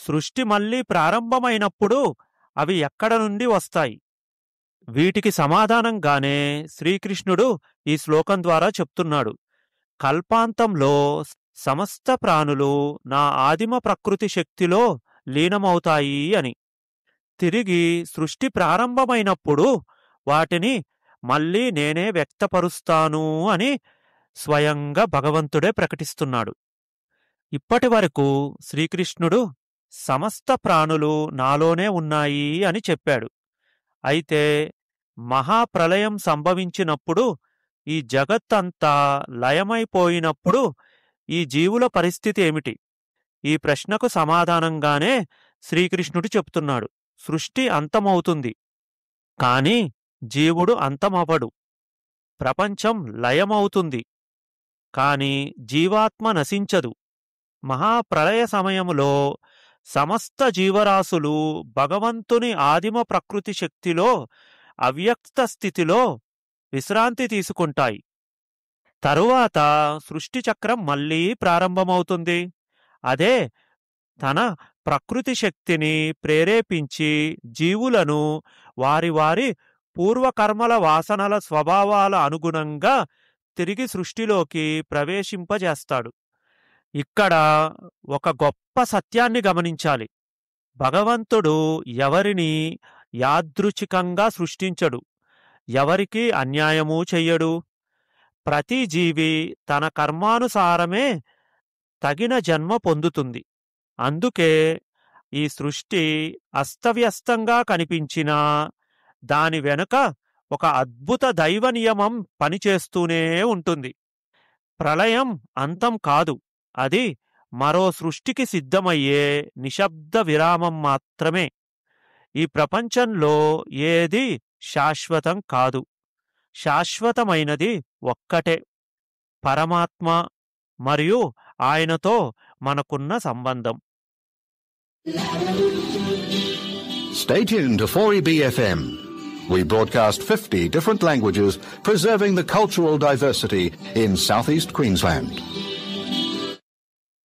సృష్టి మళ్ళీ ప్రారంభమైనప్పుడు అవి ఎక్కడ నుండి వస్తాయి వీటికి సమాధానంగానే శ్రీకృష్ణుడు ఈ శ్లోకం ద్వారా చెప్తున్నాడు కల్పాంతంలో సమస్త ప్రాణులు నా ఆదిమ ప్రకృతి శక్తిలో లీనమవుతాయి అని తిరిగి సృష్టి ప్రారంభమైనప్పుడు వాటిని మళ్ళీ నేనే వ్యక్తపరుస్తాను అని స్వయంగా భగవంతుడే ప్రకటిస్తున్నాడు ఇప్పటి వరకు శ్రీకృష్ణుడు సమస్త ప్రాణులు నాలోనే ఉన్నాయి అని చెప్పాడు అయితే మహాప్రలయం సంభవించినప్పుడు ఈ జగత్తంతా లయమైపోయినప్పుడు ఈ జీవుల పరిస్థితి ఏమిటి ఈ ప్రశ్నకు సమాధానంగానే శ్రీకృష్ణుడు చెప్తున్నాడు సృష్టి అంతమవుతుంది కాని జీవుడు అంతమవడు ప్రపంచం లయమవుతుంది కాని జీవాత్మ నశించదు మహాప్రళయ సమయములో సమస్త జీవరాశులు భగవంతుని ఆదిమ ప్రకృతి శక్తిలో అవ్యక్త స్థితిలో విశ్రాంతి తీసుకుంటాయి తరువాత సృష్టి చక్రం మళ్ళీ ప్రారంభమవుతుంది అదే తన ప్రకృతి శక్తిని ప్రేరేపించి జీవులను వారి వారి పూర్వకర్మల వాసనల స్వభావాల అనుగుణంగా తిరిగి సృష్టిలోకి ప్రవేశింపజేస్తాడు ఇక్కడ ఒక గొప్ప సత్యాన్ని గమనించాలి భగవంతుడు ఎవరిని యాదృచ్ఛికంగా సృష్టించడు ఎవరికి అన్యాయమూ చెయ్యడు ప్రతి జీవి తన కర్మానుసారమే తగిన జన్మ పొందుతుంది అందుకే ఈ సృష్టి అస్తవ్యస్తంగా కనిపించినా దాని వెనుక ఒక అద్భుత దైవ నియమం పనిచేస్తూనే ఉంటుంది ప్రళయం అంతం కాదు అది మరో సృష్టికి సిద్ధమయ్యే నిశ్శబ్ద విరామం మాత్రమే ఈ ప్రపంచంలో ఏది శాశ్వతం కాదు శాశ్వతమైనది ఒక్కటే పరమాత్మ మరియు ఆయనతో మనకున్న సంబంధం Stay tuned to 4EBFM. We broadcast 50 different languages, preserving the cultural diversity in southeast Queensland.